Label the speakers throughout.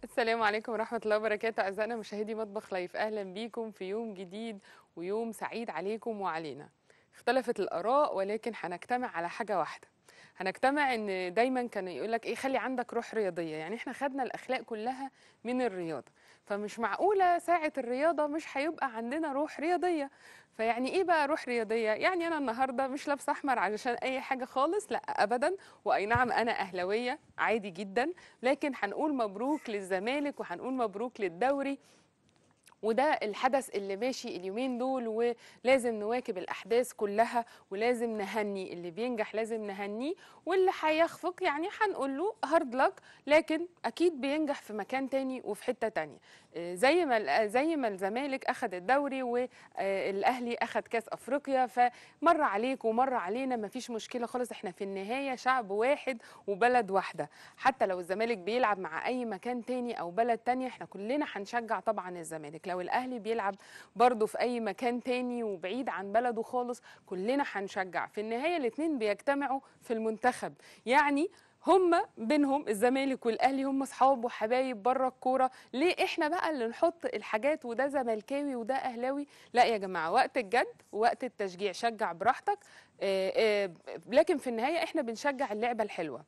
Speaker 1: السلام عليكم ورحمة الله وبركاته أعزائنا مشاهدي مطبخ لايف أهلا بيكم في يوم جديد ويوم سعيد عليكم وعلينا اختلفت الآراء ولكن هنجتمع على حاجة واحدة هنجتمع ان دايما كان يقول لك ايه خلي عندك روح رياضيه يعني احنا خدنا الاخلاق كلها من الرياضه فمش معقوله ساعه الرياضه مش هيبقى عندنا روح رياضيه فيعني ايه بقى روح رياضيه يعني انا النهارده مش لابسه احمر علشان اي حاجه خالص لا ابدا واي نعم انا اهلاويه عادي جدا لكن هنقول مبروك للزمالك وهنقول مبروك للدوري وده الحدث اللي ماشي اليومين دول ولازم نواكب الاحداث كلها ولازم نهني اللي بينجح لازم نهنيه واللي هيخفق يعني هنقول له هارد لك لكن اكيد بينجح في مكان تاني وفي حته تانيه آه، زي ما زي ما الزمالك اخذ الدوري والاهلي اخذ كاس افريقيا فمر عليك ومر علينا مفيش مشكله خالص احنا في النهايه شعب واحد وبلد واحده حتى لو الزمالك بيلعب مع اي مكان تاني او بلد تانية احنا كلنا هنشجع طبعا الزمالك لو الاهلي بيلعب برضه في اي مكان تاني وبعيد عن بلده خالص كلنا هنشجع في النهايه الاثنين بيجتمعوا في المنتخب يعني هم بينهم الزمالك والاهلي هم اصحاب وحبايب بره الكوره ليه احنا بقى اللي نحط الحاجات وده زملكاوي وده اهلاوي لا يا جماعه وقت الجد ووقت التشجيع شجع براحتك آه، آه، لكن في النهايه احنا بنشجع اللعبه الحلوه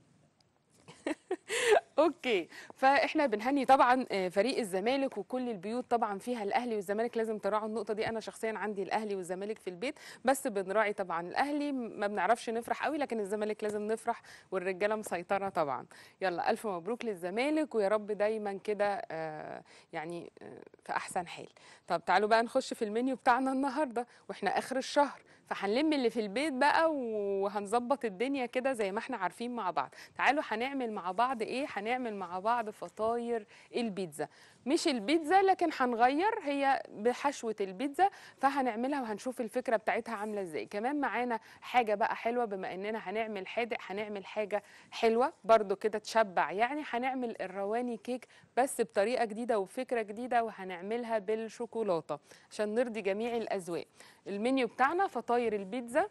Speaker 1: اوكي فاحنا بنهني طبعا آه، فريق الزمالك وكل البيوت طبعا فيها الاهلي والزمالك لازم تراعوا النقطه دي انا شخصيا عندي الاهلي والزمالك في البيت بس بنراعي طبعا الاهلي ما بنعرفش نفرح قوي لكن الزمالك لازم نفرح والرجاله مسيطره طبعا يلا الف مبروك للزمالك ويا رب دايما كده آه، يعني آه، في احسن حال طب تعالوا بقى نخش في المنيو بتاعنا النهارده واحنا اخر الشهر فهنلم اللي في البيت بقى وهنظبط الدنيا كده زي ما احنا عارفين مع بعض تعالوا هنعمل مع بعض ايه هنعمل مع بعض فطاير البيتزا مش البيتزا لكن هنغير هي بحشوة البيتزا فهنعملها وهنشوف الفكرة بتاعتها عاملة ازاي كمان معانا حاجة بقى حلوة بما اننا هنعمل حادق هنعمل حاجة حلوة برضو كده تشبع يعني هنعمل الرواني كيك بس بطريقة جديدة وفكرة جديدة وهنعملها بالشوكولاتة عشان نرضي جميع الأذواق المنيو بتاعنا فطاير البيتزا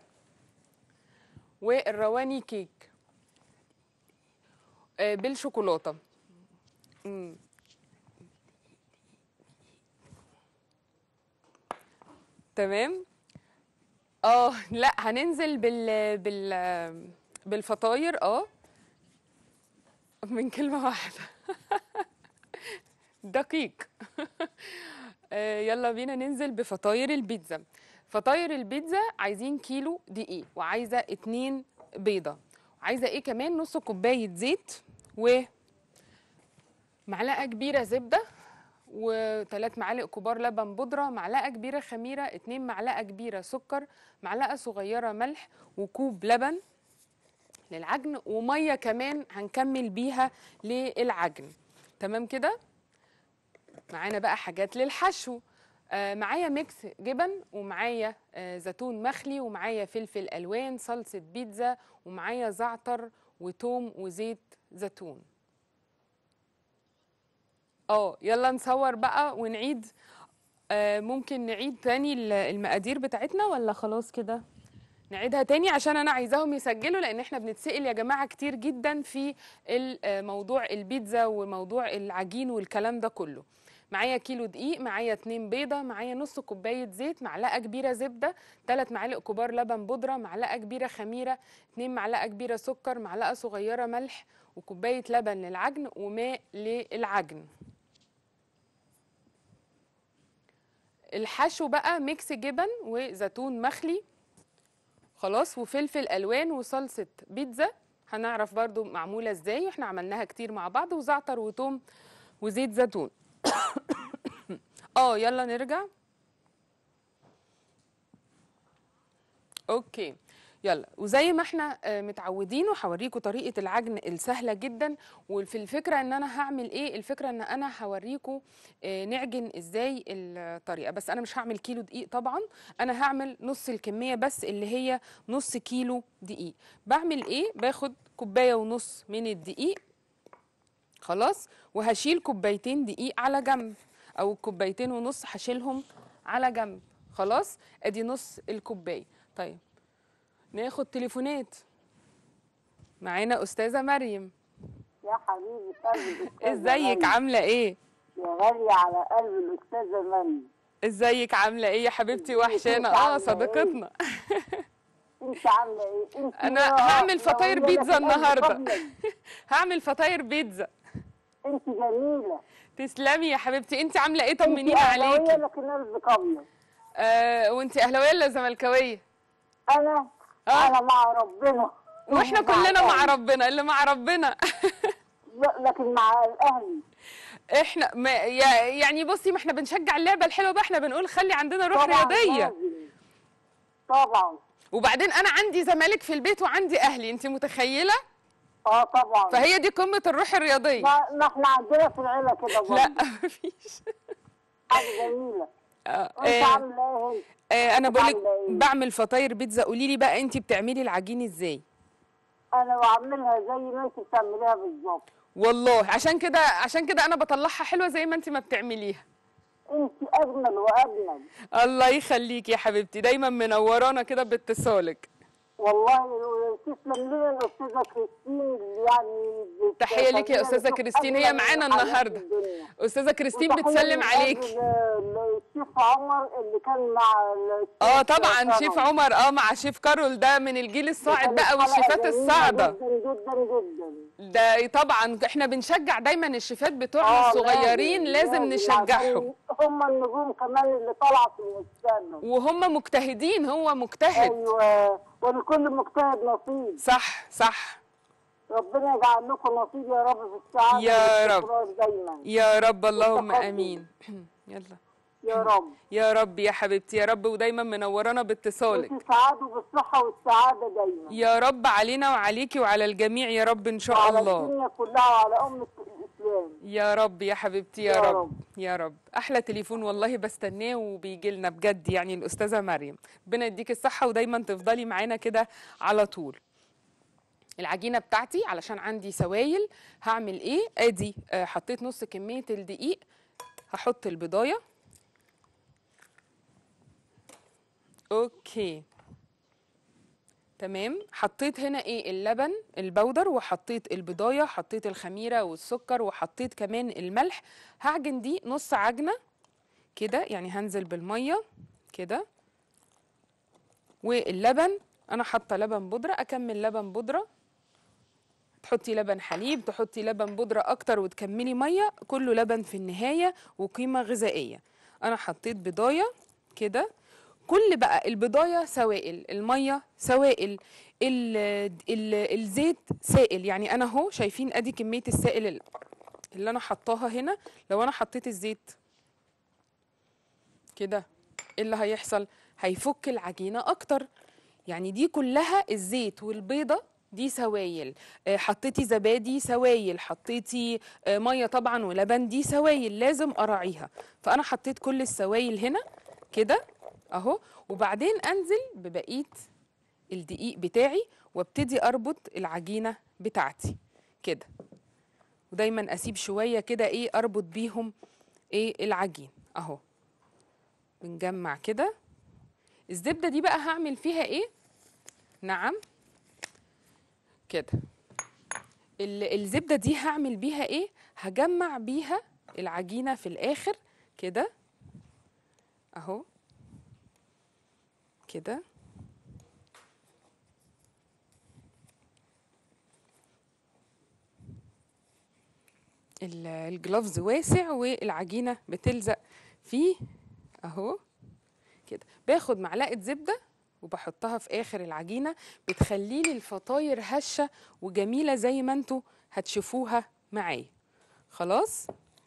Speaker 1: والرواني كيك آه، بالشوكولاتة مم. تمام اه لا هننزل بال بال بالفطاير اه من كلمة واحدة دقيق آه، يلا بينا ننزل بفطاير البيتزا فطاير البيتزا عايزين كيلو دقيق وعايزة اتنين بيضة عايزة ايه كمان نص كوباية زيت ومعلقة كبيرة زبدة وثلاث معالق كبار لبن بودرة معلقة كبيرة خميرة اتنين معلقة كبيرة سكر معلقة صغيرة ملح وكوب لبن للعجن ومية كمان هنكمل بيها للعجن تمام كده معانا بقى حاجات للحشو آه معايا ميكس جبن ومعايا آه زيتون مخلي ومعايا فلفل الوان صلصه بيتزا ومعايا زعتر وتوم وزيت زيتون اه يلا نصور بقى ونعيد آه ممكن نعيد تاني ال- المقادير بتاعتنا ولا خلاص كده نعيدها تاني عشان انا عايزاهم يسجلوا لان احنا بنتسال يا جماعه كتير جدا في ال- آه، موضوع البيتزا وموضوع العجين والكلام ده كله معايا كيلو دقيق معايا اتنين بيضه معايا نص كوبايه زيت معلقه كبيره زبده ثلاث معالق كبار لبن بودره معلقه كبيره خميره اتنين معلقه كبيره سكر معلقه صغيره ملح وكوبايه لبن للعجن وماء للعجن الحشو بقى ميكس جبن وزيتون مخلي خلاص وفلفل الوان وصلصه بيتزا هنعرف برضو معموله ازاي واحنا عملناها كتير مع بعض وزعتر وتوم وزيت زيتون اه يلا نرجع اوكي يلا وزي ما احنا آه، متعودين وهوريكم طريقه العجن السهله جدا وفي الفكره ان انا هعمل ايه الفكره ان انا هوريكم آه، نعجن ازاي الطريقه بس انا مش هعمل كيلو دقيق طبعا انا هعمل نص الكميه بس اللي هي نص كيلو دقيق بعمل ايه باخد كوبايه ونص من الدقيق خلاص وهشيل كوبايتين دقيق على جنب او كوبايتين ونص هشيلهم على جنب خلاص ادي نص الكوبايه طيب ناخد تليفونات معانا استاذه مريم
Speaker 2: يا حبيبي قلب الأستاذة
Speaker 1: ازيك
Speaker 2: منى.
Speaker 1: عامله ايه
Speaker 2: يا غالية على قلب الأستاذة منى
Speaker 1: ازيك عامله ايه يا حبيبتي
Speaker 2: ازيك،
Speaker 1: وحشانه
Speaker 2: انت
Speaker 1: اه
Speaker 2: عاملة
Speaker 1: صديقتنا
Speaker 2: أنت عاملة إيه؟ أنت
Speaker 1: أنا
Speaker 2: يا-
Speaker 1: هعمل
Speaker 2: يا
Speaker 1: فطاير
Speaker 2: ولية
Speaker 1: بيتزا
Speaker 2: في قلب
Speaker 1: النهاردة.
Speaker 2: قبلك.
Speaker 1: هعمل فطاير بيتزا
Speaker 2: أنت جميلة
Speaker 1: تسلمي يا حبيبتي انت عامله ايه
Speaker 2: أنت
Speaker 1: طمنيني
Speaker 2: أهلاوية
Speaker 1: عليكي
Speaker 2: لكن قلب قبلك
Speaker 1: آه وانت اهلاويه ولا زملكاويه
Speaker 2: أنا
Speaker 1: آه.
Speaker 2: أنا مع ربنا
Speaker 1: واحنا
Speaker 2: مع
Speaker 1: كلنا مع
Speaker 2: الأهلي.
Speaker 1: ربنا اللي مع ربنا
Speaker 2: لا، لكن مع الأهلي
Speaker 1: احنا ما يا- يعني بصي ما احنا بنشجع اللعبه الحلوه بقى احنا بنقول خلي عندنا روح
Speaker 2: طبعا
Speaker 1: رياضيه
Speaker 2: لازم. طبعا
Speaker 1: وبعدين انا عندي زمالك في البيت وعندي اهلي انت متخيله
Speaker 2: اه طبعا
Speaker 1: فهي دي قمه الروح الرياضيه
Speaker 2: ما, ما احنا عندنا في العيله كده برضه
Speaker 1: لا مفيش
Speaker 2: حاجه جميله
Speaker 1: آه،
Speaker 2: وانت
Speaker 1: آه،
Speaker 2: عامله ايه
Speaker 1: آه، انا بقولك
Speaker 2: عاملة إيه؟
Speaker 1: بعمل فطاير بيتزا قولي لي بقى انت بتعملي العجين ازاي
Speaker 2: انا بعملها زي ما انت بتعمليها بالظبط
Speaker 1: والله عشان كده عشان كده انا بطلعها حلوه زي ما انت ما بتعمليها
Speaker 2: انت اجمل واجمل
Speaker 1: الله يخليكي يا حبيبتي دايما منورانا كده باتصالك
Speaker 2: والله تسلم لنا الاستاذه كريستين اللي يعني بت-
Speaker 1: تحية ليكي يا
Speaker 2: بتخلينا
Speaker 1: أستاذة
Speaker 2: نشوف
Speaker 1: كريستين، هي
Speaker 2: أجمل
Speaker 1: معانا
Speaker 2: الحاجات
Speaker 1: النهاردة.
Speaker 2: في الدنيا.
Speaker 1: استاذه كريستين
Speaker 2: وتحية
Speaker 1: بتسلم
Speaker 2: من
Speaker 1: عليكي
Speaker 2: قلب ل- للشيف عمر اللي كان مع الشيف
Speaker 1: اه طبعا
Speaker 2: كرم.
Speaker 1: شيف عمر اه مع شيف كارول ده من الجيل الصاعد
Speaker 2: كانت
Speaker 1: بقى
Speaker 2: حلقة
Speaker 1: والشيفات
Speaker 2: جميلة
Speaker 1: الصاعده
Speaker 2: جدا جدا جدا
Speaker 1: ده طبعا احنا بنشجع دايما الشيفات بتوعنا
Speaker 2: آه،
Speaker 1: الصغيرين لازم نشجعهم
Speaker 2: عشان هم النجوم كمان اللي طالعه في المستقبل
Speaker 1: وهم مجتهدين هو مجتهد
Speaker 2: ايوه ولكل مجتهد نصيب
Speaker 1: صح صح
Speaker 2: ربنا يجعل لكم نصيب يا رب في السعاده
Speaker 1: يا رب.
Speaker 2: والاستقرار دايما
Speaker 1: يا رب اللهم
Speaker 2: والتقدم.
Speaker 1: امين يلا
Speaker 2: يا رب
Speaker 1: يا رب يا حبيبتي يا رب ودايما منورانا باتصالك
Speaker 2: وتسعدوا بالصحه والسعاده دايما
Speaker 1: يا رب علينا وعليكي وعلى الجميع يا رب ان شاء
Speaker 2: وعلى
Speaker 1: الله
Speaker 2: الدنيا كلها وعلى امه الاسلام
Speaker 1: يا رب يا حبيبتي يا,
Speaker 2: يا
Speaker 1: رب.
Speaker 2: رب.
Speaker 1: يا رب احلى تليفون والله بستناه وبيجي لنا بجد يعني الاستاذه مريم ربنا يديك الصحه ودايما تفضلي معانا كده على طول العجينه بتاعتي علشان عندي سوائل هعمل ايه ادي آه، حطيت نص كميه الدقيق هحط البضايه اوكي تمام حطيت هنا ايه اللبن البودر وحطيت البضايه حطيت الخميره والسكر وحطيت كمان الملح هعجن دي نص عجنه كده يعني هنزل بالميه كده واللبن انا حاطه لبن بودره اكمل لبن بودره تحطي لبن حليب تحطي لبن بودره اكتر وتكملي ميه كله لبن في النهايه وقيمه غذائيه انا حطيت بضايه كده كل بقى البضايه سوائل الميه سوائل ال ال الزيت سائل يعني انا اهو شايفين ادي كميه السائل ال- اللي انا حطاها هنا لو انا حطيت الزيت كده ايه اللي هيحصل هيفك العجينه اكتر يعني دي كلها الزيت والبيضه دي سوائل آه، حطيتي زبادي سوائل حطيتي آه، ميه طبعا ولبن دي سوائل لازم اراعيها فانا حطيت كل السوائل هنا كده اهو وبعدين انزل ببقيه الدقيق بتاعي وابتدي اربط العجينه بتاعتي كده ودايما اسيب شويه كده ايه اربط بيهم ايه العجين اهو بنجمع كده الزبده دي بقى هعمل فيها ايه نعم كده ال- الزبده دي هعمل بيها ايه هجمع بيها العجينه في الاخر كده اهو كده ال- الجلافز واسع والعجينه بتلزق فيه اهو كده باخد معلقه زبده وبحطها في اخر العجينه بتخلي لي الفطاير هشه وجميله زي ما انتوا هتشوفوها معايا خلاص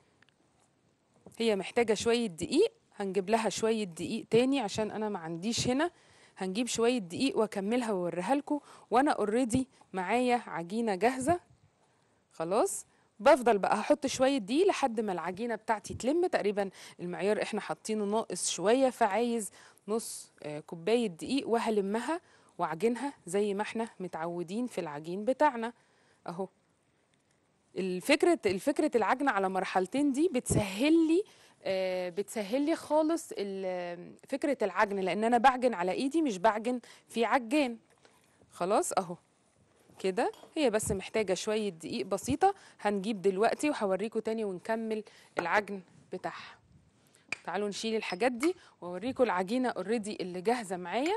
Speaker 1: هي محتاجه شويه دقيق هنجيب لها شويه دقيق تاني عشان انا ما عنديش هنا هنجيب شويه دقيق واكملها واوريها لكم وانا اوريدي معايا عجينه جاهزه خلاص بفضل بقى هحط شويه دي لحد ما العجينه بتاعتي تلم تقريبا المعيار احنا حاطينه ناقص شويه فعايز نص آه، كوبايه دقيق وهلمها واعجنها زي ما احنا متعودين في العجين بتاعنا اهو الفكرة الفكرة العجن على مرحلتين دي بتسهل لي آه، بتسهل لي خالص ال- فكرة العجن لأن أنا بعجن على إيدي مش بعجن في عجان خلاص أهو كده هي بس محتاجة شوية دقيق بسيطة هنجيب دلوقتي وهوريكم تاني ونكمل العجن بتاعها تعالوا نشيل الحاجات دي واوريكم العجينة اوريدي اللي جاهزة معايا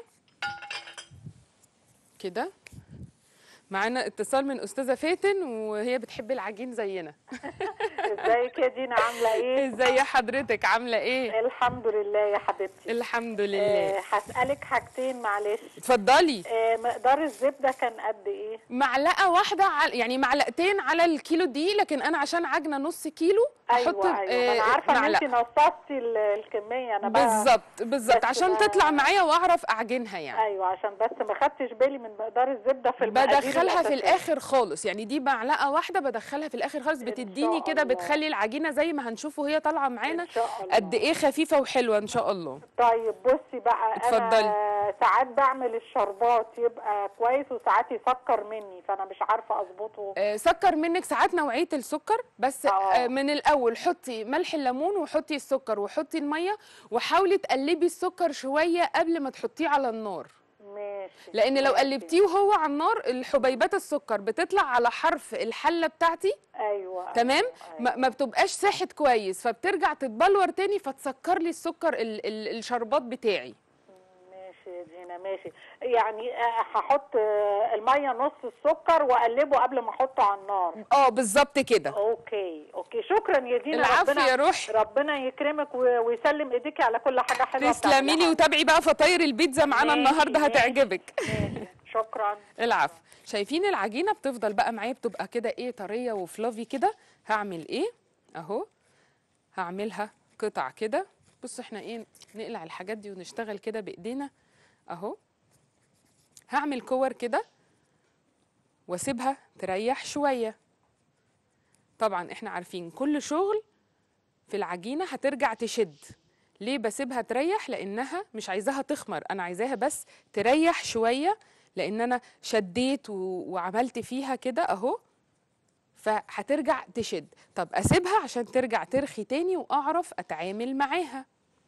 Speaker 1: كده معانا اتصال من استاذة فاتن وهي بتحب العجين زينا
Speaker 3: ازيك يا دينا عامله ايه
Speaker 1: ازاي حضرتك عاملة ايه
Speaker 3: الحمد لله يا حبيبتي
Speaker 1: الحمد لله
Speaker 3: آه، هسالك حاجتين معلش
Speaker 1: اتفضلي
Speaker 3: آه، مقدار الزبده كان قد ايه
Speaker 1: معلقه واحده على يعني معلقتين على الكيلو دقيق لكن انا عشان عجنه نص كيلو
Speaker 3: ايوه ايوه ما انا عارفه ان انت
Speaker 1: معلقه
Speaker 3: نصصتي ال- الكميه انا بقى
Speaker 1: بالظبط بالظبط
Speaker 3: بس
Speaker 1: عشان
Speaker 3: ما-
Speaker 1: تطلع معايا واعرف اعجنها يعني
Speaker 3: ايوه عشان بس ما خدتش بالي من مقدار الزبده في المقادير
Speaker 1: بدخلها في
Speaker 3: الأساسية.
Speaker 1: الاخر خالص يعني دي معلقه واحده بدخلها في الاخر خالص بتديني
Speaker 3: شاء
Speaker 1: كده
Speaker 3: الله.
Speaker 1: بتخلي العجينه زي ما هنشوفه هي طالعه معانا
Speaker 3: إن شاء الله.
Speaker 1: قد ايه خفيفه وحلوه ان شاء الله
Speaker 3: طيب بصي بقى
Speaker 1: اتفضلي.
Speaker 3: انا ساعات بعمل الشربات يبقى كويس وساعات يسكر مني فانا مش عارفه اظبطه
Speaker 1: آه، سكر منك ساعات نوعيه السكر بس
Speaker 3: آه.
Speaker 1: آه، من الاول حطي ملح الليمون وحطي السكر وحطي الميه وحاولي تقلبي السكر شويه قبل ما تحطيه على النار
Speaker 3: ماشي
Speaker 1: لان لو
Speaker 3: ماشي.
Speaker 1: قلبتيه وهو على النار الحبيبات السكر بتطلع على حرف الحله بتاعتي
Speaker 3: ايوه
Speaker 1: تمام
Speaker 3: أيوة.
Speaker 1: ما, ما بتبقاش ساحت كويس فبترجع تتبلور تاني فتسكر لي السكر ال ال الشربات بتاعي
Speaker 3: ماشي يا دينا ماشي يعني آه، هحط آه، الميه نص السكر واقلبه قبل ما احطه على النار
Speaker 1: اه بالظبط كده
Speaker 3: اوكي اوكي شكرا يا دينا
Speaker 1: العفو
Speaker 3: ربنا
Speaker 1: يا روحي.
Speaker 3: ربنا يكرمك و- ويسلم ايديكي على كل حاجه حلوه
Speaker 1: تسلمي لي
Speaker 3: بتعمليها.
Speaker 1: وتابعي بقى فطاير البيتزا معانا
Speaker 3: ماشي،
Speaker 1: النهارده
Speaker 3: ماشي.
Speaker 1: هتعجبك
Speaker 3: ماشي شكرا
Speaker 1: العفو شايفين العجينه بتفضل بقى معايا بتبقى كده ايه طريه وفلافي كده هعمل ايه اهو هعملها قطع كده بصوا احنا ايه نقلع الحاجات دي ونشتغل كده بايدينا اهو هعمل كور كده واسيبها تريح شويه طبعا احنا عارفين كل شغل في العجينه هترجع تشد ليه بسيبها تريح لانها مش عايزاها تخمر انا عايزاها بس تريح شويه لان انا شديت و... وعملت فيها كده اهو فهترجع تشد طب اسيبها عشان ترجع ترخي تاني واعرف اتعامل معاها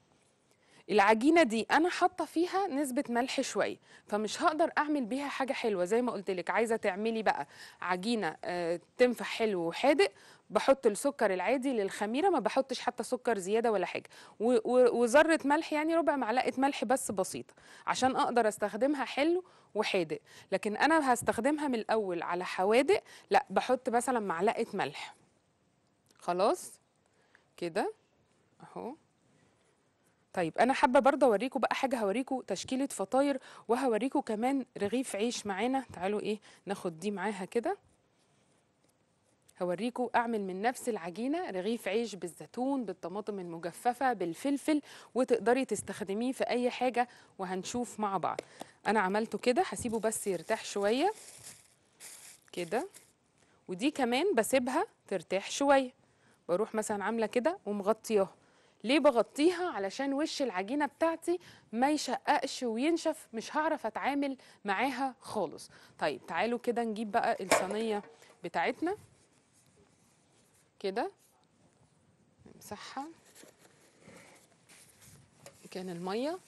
Speaker 1: العجينه دي انا حاطه فيها نسبه ملح شويه فمش هقدر اعمل بيها حاجه حلوه زي ما قلت لك عايزه تعملي بقى عجينه آه، تنفع حلو وحادق بحط السكر العادي للخميره ما بحطش حتى سكر زياده ولا حاجه و- و- وذره ملح يعني ربع معلقه ملح بس بسيطه عشان اقدر استخدمها حلو وحادق لكن انا هستخدمها من الاول على حوادق لا بحط مثلا معلقه ملح خلاص كده اهو طيب انا حابه برضه اوريكم بقى حاجه هوريكم تشكيله فطاير وهوريكم كمان رغيف عيش معانا تعالوا ايه ناخد دي معاها كده هوريكم اعمل من نفس العجينه رغيف عيش بالزيتون بالطماطم المجففه بالفلفل وتقدري تستخدميه في اي حاجه وهنشوف مع بعض انا عملته كده هسيبه بس يرتاح شويه كده ودي كمان بسيبها ترتاح شويه بروح مثلا عامله كده ومغطياها ليه بغطيها علشان وش العجينه بتاعتي ما يشققش وينشف مش هعرف اتعامل معاها خالص طيب تعالوا كده نجيب بقى الصينيه بتاعتنا كده نمسحها كان الميه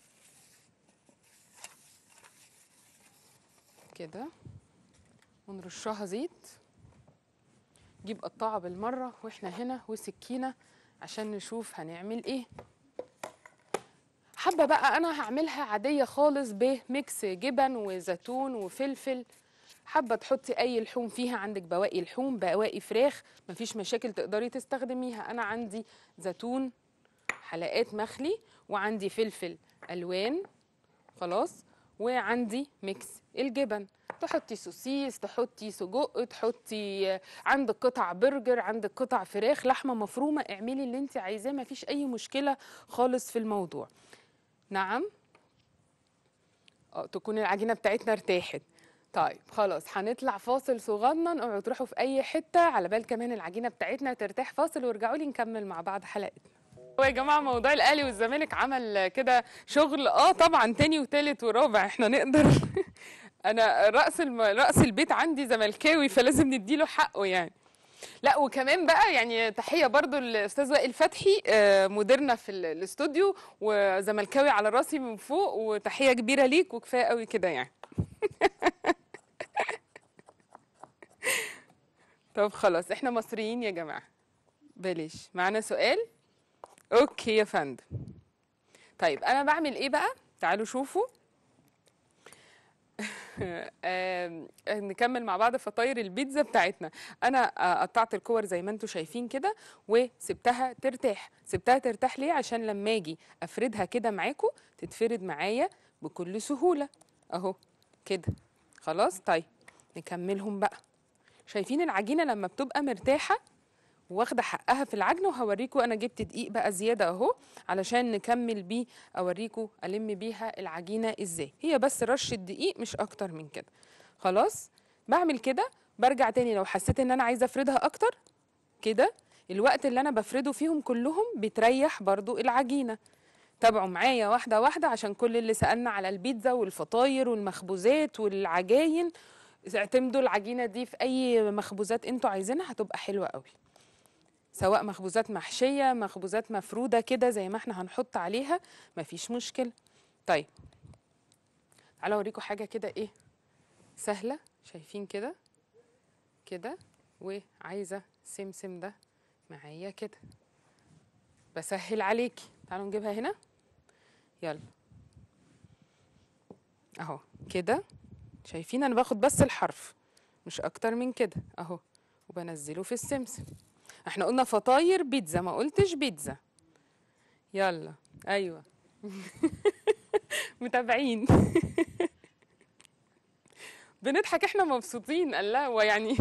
Speaker 1: كده ونرشها زيت نجيب قطاعه بالمره واحنا هنا وسكينه عشان نشوف هنعمل ايه حابه بقى انا هعملها عاديه خالص بميكس جبن وزيتون وفلفل حابه تحطي اي لحوم فيها عندك بواقي لحوم بواقي فراخ مفيش مشاكل تقدري تستخدميها انا عندي زيتون حلقات مخلي وعندي فلفل الوان خلاص وعندي ميكس الجبن تحطي سوسيس تحطي سجق تحطي عندك قطع برجر عندك قطع فراخ لحمه مفرومه اعملي اللي انت عايزاه مفيش اي مشكله خالص في الموضوع نعم اه تكون العجينه بتاعتنا ارتاحت طيب خلاص هنطلع فاصل صغنن اوعوا تروحوا في اي حته على بال كمان العجينه بتاعتنا ترتاح فاصل وارجعوا لي نكمل مع بعض حلقتنا هو يا جماعه موضوع الاهلي والزمالك عمل كده شغل اه طبعا تاني وتالت ورابع احنا نقدر انا راس الم... راس البيت عندي زملكاوي فلازم نديله حقه يعني لا وكمان بقى يعني تحيه برضو الاستاذ وائل فتحي آه، مديرنا في ال- الاستوديو وزملكاوي على راسي من فوق وتحيه كبيره ليك وكفايه قوي كده يعني طب خلاص احنا مصريين يا جماعه بلاش معانا سؤال اوكي يا فندم طيب انا بعمل ايه بقى تعالوا شوفوا آم، نكمل مع بعض فطاير البيتزا بتاعتنا انا آه، قطعت الكور زي ما انتم شايفين كده وسبتها ترتاح سبتها ترتاح ليه عشان لما اجي افردها كده معاكم تتفرد معايا بكل سهوله اهو كده خلاص طيب نكملهم بقى شايفين العجينه لما بتبقى مرتاحه واخده حقها في العجن وهوريكم انا جبت دقيق بقى زياده اهو علشان نكمل بيه اوريكم الم بيها العجينه ازاي هي بس رشه دقيق مش اكتر من كده خلاص بعمل كده برجع تاني لو حسيت ان انا عايزه افردها اكتر كده الوقت اللي انا بفرده فيهم كلهم بتريح برضو العجينه تابعوا معايا واحده واحده عشان كل اللي سالنا على البيتزا والفطاير والمخبوزات والعجاين اعتمدوا العجينه دي في اي مخبوزات انتوا عايزينها هتبقى حلوه قوي سواء مخبوزات محشيه مخبوزات مفروده كده زي ما احنا هنحط عليها مفيش مشكله طيب تعالوا اوريكم حاجه كده ايه سهله شايفين كده كده وعايزه سمسم ده معايا كده بسهل عليكي تعالوا نجيبها هنا يلا اهو كده شايفين انا باخد بس الحرف مش اكتر من كده اهو وبنزله في السمسم احنا قلنا فطاير بيتزا ما قلتش بيتزا يلا ايوه متابعين بنضحك احنا مبسوطين الله ويعني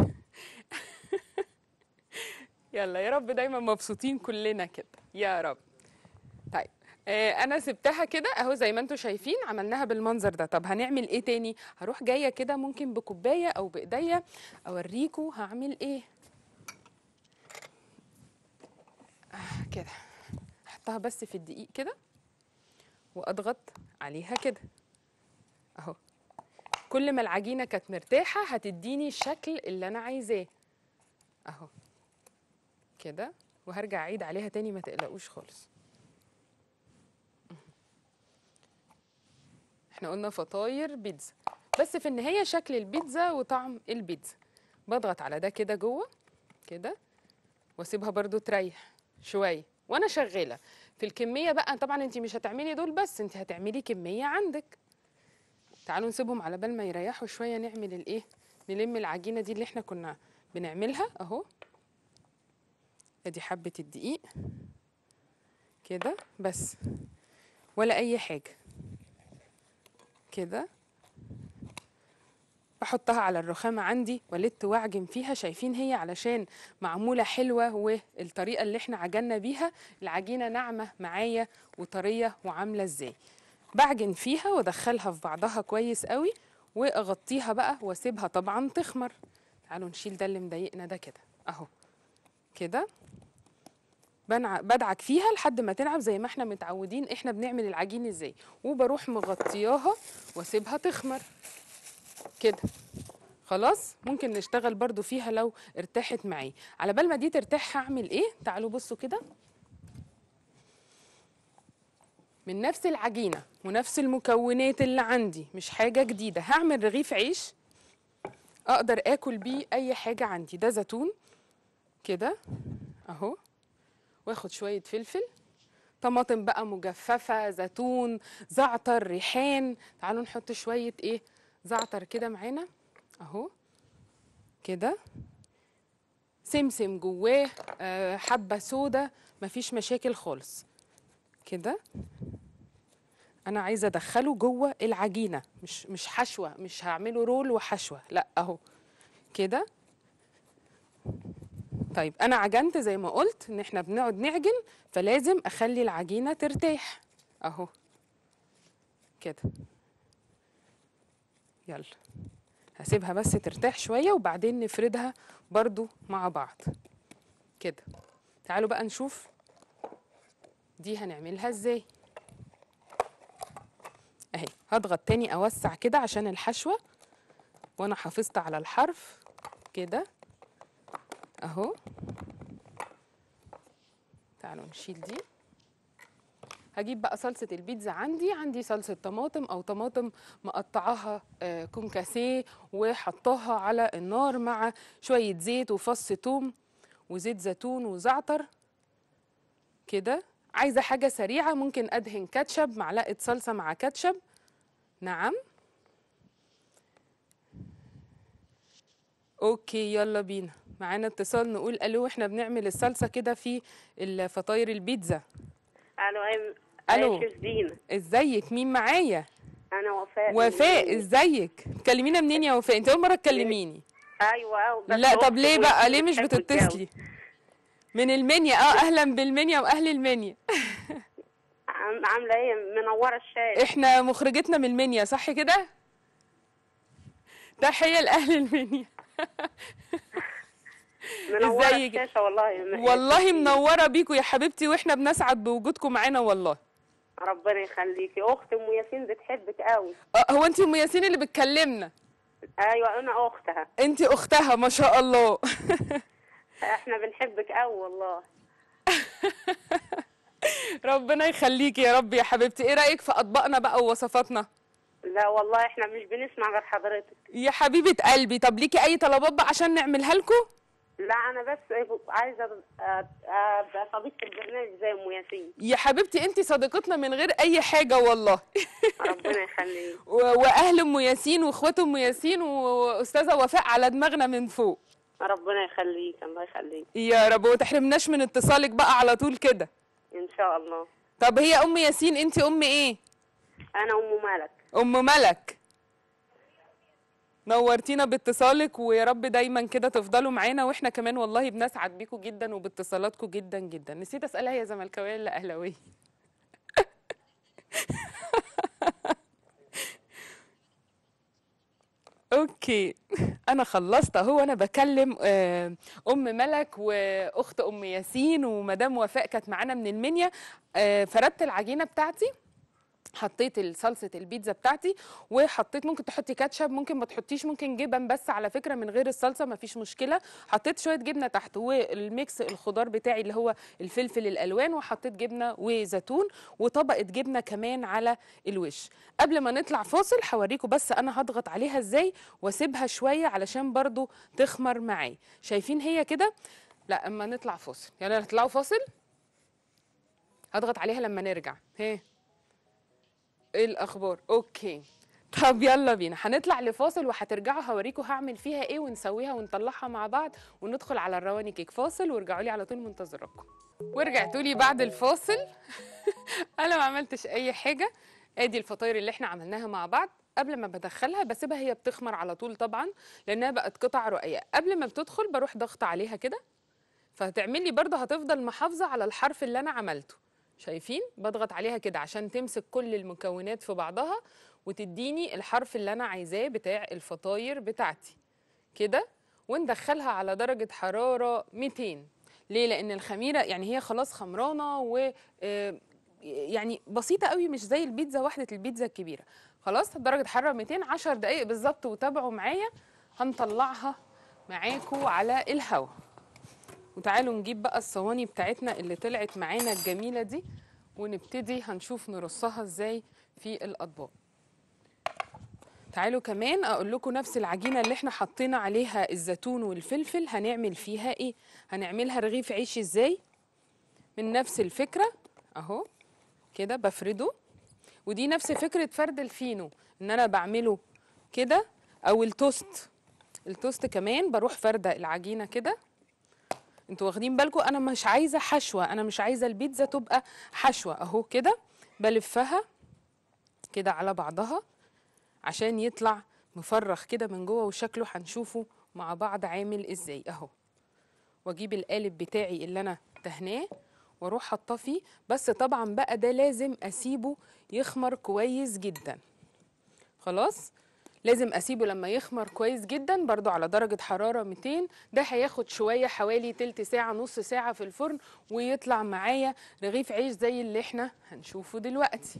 Speaker 1: يلا يا رب دايما مبسوطين كلنا كده يا رب طيب آه انا سبتها كده اهو زي ما انتم شايفين عملناها بالمنظر ده طب هنعمل ايه تاني هروح جايه كده ممكن بكوبايه او بايديا اوريكم هعمل ايه آه كده احطها بس في الدقيق كده واضغط عليها كده اهو كل ما العجينه كانت مرتاحه هتديني الشكل اللي انا عايزاه اهو كده وهرجع اعيد عليها تاني ما تقلقوش خالص احنا قلنا فطاير بيتزا بس في النهايه شكل البيتزا وطعم البيتزا بضغط على ده كده جوه كده واسيبها برضو تريح شويه وانا شغاله في الكميه بقى طبعا انت مش هتعملي دول بس انت هتعملي كميه عندك تعالوا نسيبهم على بال ما يريحوا شويه نعمل الايه نلم العجينه دي اللي احنا كنا بنعملها اهو ادي حبه الدقيق كده بس ولا اي حاجه كده بحطها على الرخامة عندي والت واعجن فيها شايفين هي علشان معمولة حلوة والطريقة اللي احنا عجنا بيها العجينة ناعمة معايا وطرية وعاملة ازاي بعجن فيها وادخلها في بعضها كويس قوي واغطيها بقى واسيبها طبعا تخمر تعالوا نشيل ده اللي مضايقنا ده كده اهو كده بنع... بدعك فيها لحد ما تنعم زي ما احنا متعودين احنا بنعمل العجين ازاي وبروح مغطياها واسيبها تخمر كده خلاص ممكن نشتغل برضو فيها لو ارتاحت معي على بال ما دي ترتاح هعمل ايه تعالوا بصوا كده من نفس العجينة ونفس المكونات اللي عندي مش حاجة جديدة هعمل رغيف عيش اقدر اكل بيه اي حاجة عندي ده زيتون كده اهو واخد شوية فلفل طماطم بقى مجففة زيتون زعتر ريحان تعالوا نحط شوية ايه زعتر كده معانا اهو كده سمسم جواه آه، حبة سودا مفيش مشاكل خالص كده انا عايزه ادخله جوه العجينه مش مش حشوه مش هعمله رول وحشوه لا اهو كده طيب انا عجنت زي ما قلت ان احنا بنقعد نعجن فلازم اخلي العجينه ترتاح اهو كده يلا هسيبها بس ترتاح شويه وبعدين نفردها برضو مع بعض كده تعالوا بقى نشوف دي هنعملها ازاي اهي هضغط تاني اوسع كده عشان الحشوه وانا حافظت على الحرف كده اهو تعالوا نشيل دي هجيب بقى صلصه البيتزا عندي عندي صلصه طماطم او طماطم مقطعاها آه، كونكاسيه وحطاها على النار مع شويه زيت وفص توم وزيت زيتون وزعتر كده عايزه حاجه سريعه ممكن ادهن كاتشب معلقه صلصه مع كاتشب نعم اوكي يلا بينا معانا اتصال نقول الو احنا بنعمل الصلصه كده في الفطاير البيتزا
Speaker 4: الو ايوه
Speaker 1: ألو.
Speaker 4: أيوة، شيف دينا
Speaker 1: ازيك مين معايا
Speaker 4: انا وفاء
Speaker 1: وفاء ازيك تكلمينا منين يا وفاء انت اول مره تكلميني
Speaker 4: ايوه أيوة، بس
Speaker 1: لا طب
Speaker 4: أختي
Speaker 1: ليه بقى ليه مش
Speaker 4: بتحب الجو.
Speaker 1: بتتصلي من المنيا اه اهلا بالمنيا واهل المنيا
Speaker 4: عم- عامله ايه منوره الشاي
Speaker 1: احنا مخرجتنا من المنيا صح كده تحيه لاهل المنيا
Speaker 4: منوره
Speaker 1: ازيك؟
Speaker 4: الشاشه والله
Speaker 1: والله منوره بيكم يا حبيبتي واحنا بنسعد بوجودكم معانا والله
Speaker 4: ربنا يخليكي اختي ام ياسين بتحبك قوي
Speaker 1: آه، هو انت ام ياسين اللي بتكلمنا
Speaker 4: ايوه انا اختها
Speaker 1: انت اختها ما شاء الله
Speaker 4: احنا بنحبك قوي والله
Speaker 1: ربنا يخليكي يا رب يا حبيبتي ايه رايك في اطباقنا بقى ووصفاتنا
Speaker 4: لا والله احنا مش بنسمع غير حضرتك
Speaker 1: يا حبيبه قلبي طب ليكي اي طلبات بقى عشان نعملها لكم
Speaker 4: لا انا بس عايزه أ- ابقى صديقه البرنامج زي ام ياسين
Speaker 1: يا حبيبتي انت صديقتنا من غير اي حاجه والله
Speaker 4: ربنا يخليك
Speaker 1: و- واهل ام ياسين واخوات ام ياسين واستاذه وفاء على دماغنا من فوق
Speaker 4: ربنا يخليك الله يخليك
Speaker 1: يا رب وما تحرمناش من اتصالك بقى على طول كده
Speaker 4: ان شاء الله
Speaker 1: طب هي ام ياسين انت ام ايه
Speaker 4: انا ام مالك
Speaker 1: ام ملك نورتينا باتصالك ويا رب دايما كده تفضلوا معانا واحنا كمان والله بنسعد بيكم جدا وباتصالاتكم جدا جدا نسيت اسالها هي زملكاويه ولا اهلاويه اوكي انا خلصت اهو انا بكلم آه، ام ملك واخت ام ياسين ومدام وفاء كانت معانا من المنيا آه، فردت العجينه بتاعتي حطيت صلصه البيتزا بتاعتي وحطيت ممكن تحطي كاتشب ممكن ما تحطيش ممكن جبن بس على فكره من غير الصلصه ما فيش مشكله حطيت شويه جبنه تحت والميكس الخضار بتاعي اللي هو الفلفل الالوان وحطيت جبنه وزيتون وطبقه جبنه كمان على الوش قبل ما نطلع فاصل هوريكم بس انا هضغط عليها ازاي واسيبها شويه علشان برضو تخمر معايا شايفين هي كده لا اما نطلع فاصل يلا نطلعوا فاصل هضغط عليها لما نرجع هي ايه الاخبار اوكي طب يلا بينا هنطلع لفاصل وهترجعوا هوريكم هعمل فيها ايه ونسويها ونطلعها مع بعض وندخل على الرواني كيك فاصل وارجعوا لي على طول منتظراكم ورجعتوا لي بعد الفاصل انا ما عملتش اي حاجه ادي الفطاير اللي احنا عملناها مع بعض قبل ما بدخلها بسيبها هي بتخمر على طول طبعا لانها بقت قطع رقيقه قبل ما بتدخل بروح ضغط عليها كده فهتعمل لي برضه هتفضل محافظه على الحرف اللي انا عملته شايفين بضغط عليها كده عشان تمسك كل المكونات في بعضها وتديني الحرف اللي انا عايزاه بتاع الفطاير بتاعتي كده وندخلها على درجة حرارة 200 ليه لان الخميرة يعني هي خلاص خمرانة و آه، يعني بسيطة قوي مش زي البيتزا واحدة البيتزا الكبيرة خلاص درجة حرارة 200 10 دقايق بالظبط وتابعوا معايا هنطلعها معاكم على الهواء وتعالوا نجيب بقى الصواني بتاعتنا اللي طلعت معانا الجميلة دي ونبتدي هنشوف نرصها ازاي في الأطباق تعالوا كمان اقول لكم نفس العجينه اللي احنا حطينا عليها الزيتون والفلفل هنعمل فيها ايه هنعملها رغيف عيش ازاي من نفس الفكره اهو كده بفرده ودي نفس فكره فرد الفينو ان انا بعمله كده او التوست التوست كمان بروح فرده العجينه كده انتوا واخدين بالكم انا مش عايزه حشوه انا مش عايزه البيتزا تبقى حشوه اهو كده بلفها كده على بعضها عشان يطلع مفرخ كده من جوه وشكله هنشوفه مع بعض عامل ازاي اهو واجيب القالب بتاعي اللي انا دهناه واروح حاطاه فيه بس طبعا بقى ده لازم اسيبه يخمر كويس جدا خلاص لازم اسيبه لما يخمر كويس جدا برضو على درجة حرارة 200 ده هياخد شوية حوالي تلت ساعة نص ساعة في الفرن ويطلع معايا رغيف عيش زي اللي احنا هنشوفه دلوقتي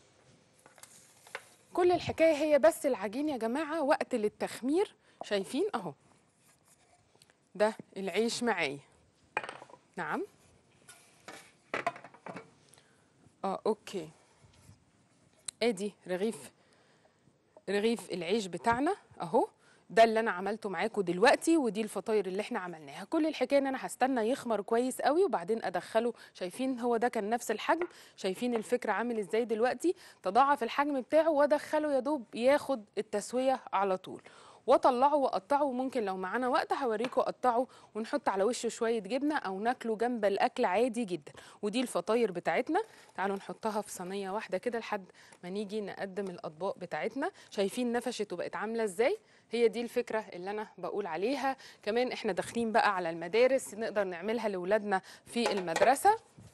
Speaker 1: كل الحكايه هي بس العجين يا جماعه وقت للتخمير شايفين اهو ده العيش معايا نعم اه اوكي ادي رغيف رغيف العيش بتاعنا اهو ده اللي انا عملته معاكم دلوقتي ودي الفطاير اللي احنا عملناها كل الحكايه ان انا هستنى يخمر كويس قوي وبعدين ادخله شايفين هو ده كان نفس الحجم شايفين الفكره عامل ازاي دلوقتي تضاعف الحجم بتاعه وادخله يا دوب ياخد التسويه على طول واطلعه واقطعه ممكن لو معانا وقت هوريكم اقطعه ونحط على وشه شويه جبنه او ناكله جنب الاكل عادي جدا ودي الفطاير بتاعتنا تعالوا نحطها في صينيه واحده كده لحد ما نيجي نقدم الاطباق بتاعتنا شايفين نفشت وبقت عامله ازاي هي دي الفكره اللي انا بقول عليها كمان احنا داخلين بقى على المدارس نقدر نعملها لاولادنا في المدرسه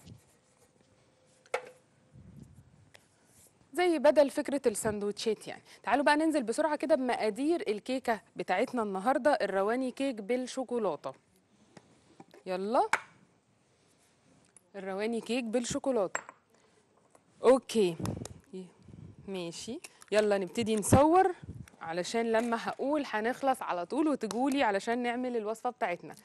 Speaker 1: زي بدل فكرة السندوتشات يعني تعالوا بقى ننزل بسرعة كده بمقادير الكيكة بتاعتنا النهاردة الرواني كيك بالشوكولاتة يلا الرواني كيك بالشوكولاتة اوكي ماشي يلا نبتدي نصور علشان لما هقول هنخلص على طول وتجولي علشان نعمل الوصفة بتاعتنا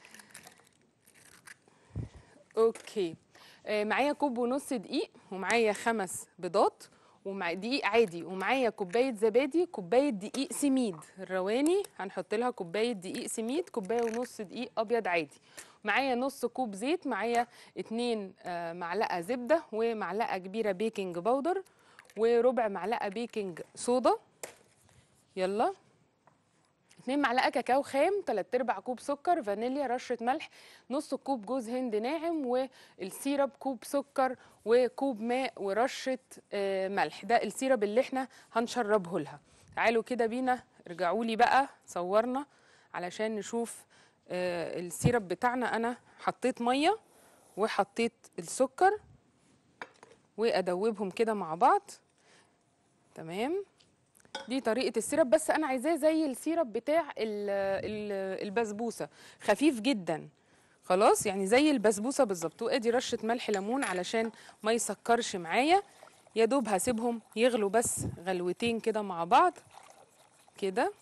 Speaker 1: اوكي آه، معايا كوب ونص دقيق ومعايا خمس بيضات ومع دقيق عادي ومعايا كوبايه زبادي كوبايه دقيق سميد الرواني هنحط لها كوبايه دقيق سميد كوبايه ونص دقيق ابيض عادي معايا نص كوب زيت معايا اتنين آه، معلقه زبده ومعلقه كبيره بيكنج باودر وربع معلقه بيكنج صودا يلا اتنين معلقه كاكاو خام تلات ارباع كوب سكر فانيليا رشه ملح نص كوب جوز هند ناعم والسيرب كوب سكر وكوب ماء ورشه آه، ملح ده السيرب اللي احنا هنشربه لها تعالوا كده بينا ارجعوا لي بقى صورنا علشان نشوف آه، السيرب بتاعنا انا حطيت ميه وحطيت السكر وادوبهم كده مع بعض تمام دي طريقه السيرب بس انا عايزاه زي السيرب بتاع ال- ال- البسبوسه خفيف جدا خلاص يعني زي البسبوسه بالظبط وادي رشه ملح ليمون علشان ما يسكرش معايا يا دوب هسيبهم يغلوا بس غلوتين كده مع بعض كده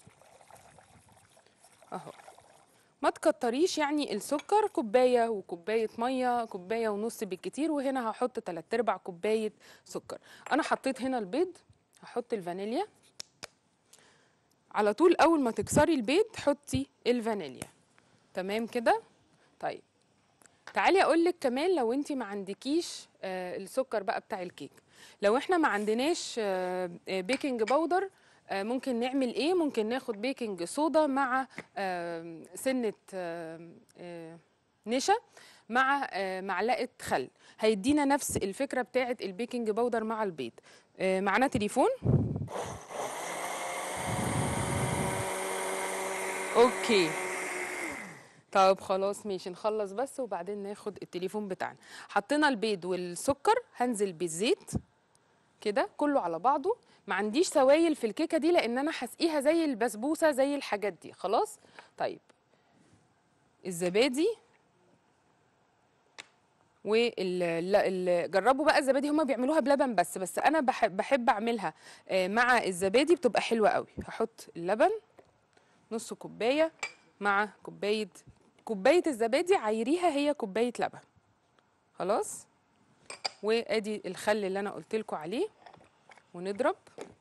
Speaker 1: اهو ما تكتريش يعني السكر كوبايه وكوبايه ميه كوبايه ونص بالكتير وهنا هحط تلات ارباع كوبايه سكر انا حطيت هنا البيض هحط الفانيليا على طول اول ما تكسري البيض حطي الفانيليا تمام كده طيب تعالي اقول لك كمان لو انت ما عندكيش آه السكر بقى بتاع الكيك لو احنا ما عندناش آه آه، بيكنج باودر آه ممكن نعمل ايه ممكن ناخد بيكنج صودا مع آه سنه آه آه نشا مع آه معلقه خل هيدينا نفس الفكره بتاعه البيكنج باودر مع البيض آه معانا تليفون اوكي طب خلاص ماشي نخلص بس وبعدين ناخد التليفون بتاعنا حطينا البيض والسكر هنزل بالزيت كده كله على بعضه ما عنديش سوائل في الكيكه دي لان انا هسقيها زي البسبوسه زي الحاجات دي خلاص طيب الزبادي وال جربوا بقى الزبادي هما بيعملوها بلبن بس بس انا بحب, بحب اعملها آه، مع الزبادي بتبقى حلوه قوي هحط اللبن نص كوبايه مع كوبايه كوبايه الزبادي عايريها هي كوبايه لبن خلاص وادي الخل اللي انا قلت لكم عليه ونضرب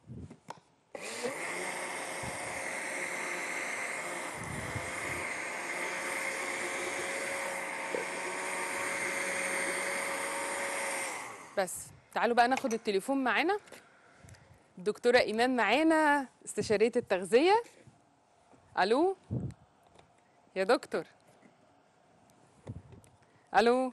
Speaker 1: بس تعالوا بقى ناخد التليفون معانا الدكتوره ايمان معانا استشاريه التغذيه الو يا دكتور الو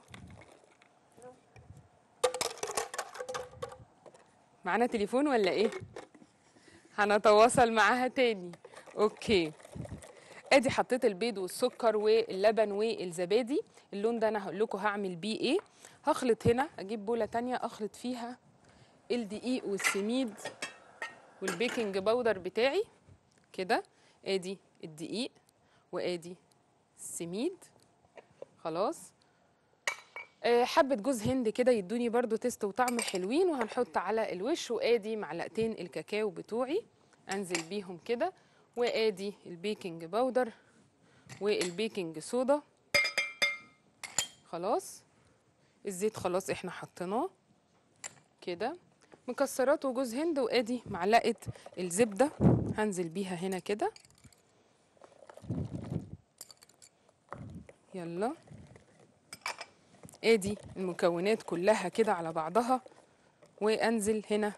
Speaker 1: معانا تليفون ولا ايه هنتواصل معاها تاني اوكي ادي حطيت البيض والسكر واللبن والزبادي اللون ده انا هقول لكم هعمل بيه ايه هخلط هنا اجيب بوله تانية اخلط فيها الدقيق والسميد والبيكنج باودر بتاعي كده ادي الدقيق وادي السميد خلاص آه، حبة جوز هند كده يدوني برضو تيست وطعم حلوين وهنحط على الوش وادي معلقتين الكاكاو بتوعي انزل بيهم كده وادي البيكنج باودر والبيكنج صودا خلاص الزيت خلاص احنا حطيناه كده مكسرات وجوز هند وادي معلقه الزبده هنزل بيها هنا كده يلا ادي المكونات كلها كده على بعضها وانزل هنا